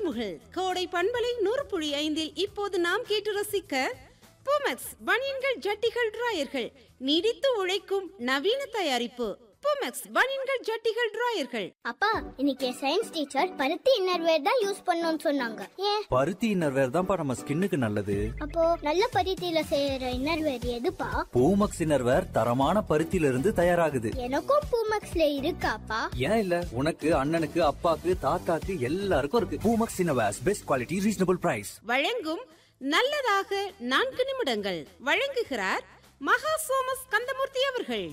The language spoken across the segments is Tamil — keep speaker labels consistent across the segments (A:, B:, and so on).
A: முகில் கோடை பண்பலை நூறு புள்ளி ஐந்தில் இப்போது நாம் கேட்டு ரசிக்க பூமெக்ஸ் பனியன்கள் ஜட்டிகள் டிராயர்கள் நீடித்து உழைக்கும் நவீன தயாரிப்பு பூமெக்ஸ் பனியன்கள் ஜட்டிகள் டிராயர்கள்
B: அப்பா இன்னைக்கு சயின்ஸ் டீச்சர் பருத்தி இன்னர்வேர் தான் யூஸ் பண்ணணும்னு சொன்னாங்க ஏன்
C: பருத்தி இன்னர்வேர் தான்ப்பா நம்ம ஸ்கின்னுக்கு நல்லது
B: அப்போ நல்ல பருத்தியில செய்யற இன்னர்வேர் எதுப்பா
C: பூமக்ஸ் இன்னர்வேர் தரமான பருத்தியில இருந்து தயாராகுது
B: எனக்கும் பூமக்ஸ்ல இருக்காப்பா
C: ஏன் இல்ல உனக்கு அண்ணனுக்கு அப்பாக்கு தாத்தாக்கு எல்லாருக்கும் இருக்கு Poomex innerwears best quality reasonable price
A: வழங்கும் நல்லதாக நான்கு நிமிடங்கள் வழங்குகிறார் மகா சோமஸ் கந்தமூர்த்தி அவர்கள்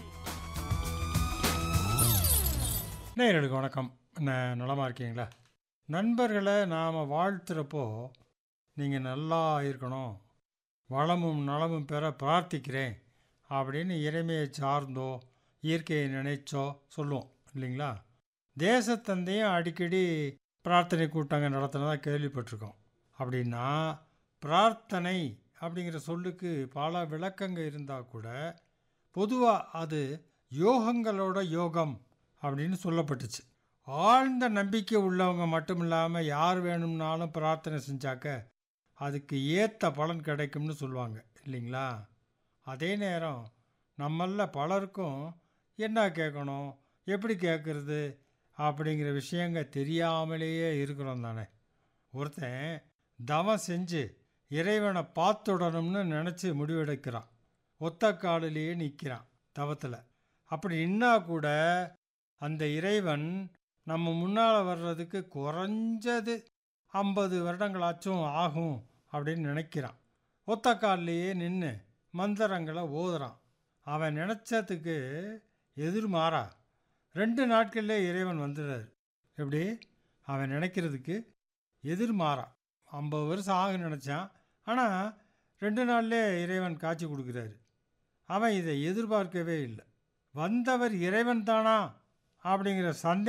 D: நேயர்களுக்கு வணக்கம் என்ன நலமாக இருக்கீங்களா நண்பர்களை நாம் வாழ்த்துறப்போ நீங்கள் நல்லா இருக்கணும் வளமும் நலமும் பெற பிரார்த்திக்கிறேன் அப்படின்னு இறைமையை சார்ந்தோ இயற்கையை நினைச்சோ சொல்லுவோம் இல்லைங்களா தேசத்தந்தையும் அடிக்கடி பிரார்த்தனை கூட்டங்கள் நடத்தினதா கேள்விப்பட்டிருக்கோம் அப்படின்னா பிரார்த்தனை அப்படிங்கிற சொல்லுக்கு பல விளக்கங்க இருந்தால் கூட பொதுவாக அது யோகங்களோட யோகம் அப்படின்னு சொல்லப்பட்டுச்சு ஆழ்ந்த நம்பிக்கை உள்ளவங்க மட்டும் இல்லாமல் யார் வேணும்னாலும் பிரார்த்தனை செஞ்சாக்க அதுக்கு ஏற்ற பலன் கிடைக்கும்னு சொல்லுவாங்க இல்லைங்களா அதே நேரம் நம்மள பலருக்கும் என்ன கேட்கணும் எப்படி கேட்குறது அப்படிங்கிற விஷயங்க தெரியாமலேயே இருக்கிறோம் தானே ஒருத்தன் தவம் செஞ்சு இறைவனை பார்த்துடணும்னு நினச்சி முடிவெடுக்கிறான் ஒத்த காலிலேயே நிற்கிறான் தவத்தில் அப்படி நின்னா கூட அந்த இறைவன் நம்ம முன்னால் வர்றதுக்கு குறைஞ்சது ஐம்பது வருடங்களாச்சும் ஆகும் அப்படின்னு நினைக்கிறான் ஒத்த காலிலேயே நின்று மந்திரங்களை ஓதுறான் அவன் நினச்சதுக்கு எதிர்மாறா ரெண்டு நாட்கள்லே இறைவன் வந்துடுறாரு எப்படி அவன் நினைக்கிறதுக்கு எதிர்மாறா ஐம்பது வருஷம் ஆக நினச்சான் ஆனால் ரெண்டு நாள்லே இறைவன் காட்சி கொடுக்குறாரு அவன் இதை எதிர்பார்க்கவே இல்லை வந்தவர் இறைவன் தானா அப்படிங்கிற சந்தேகம்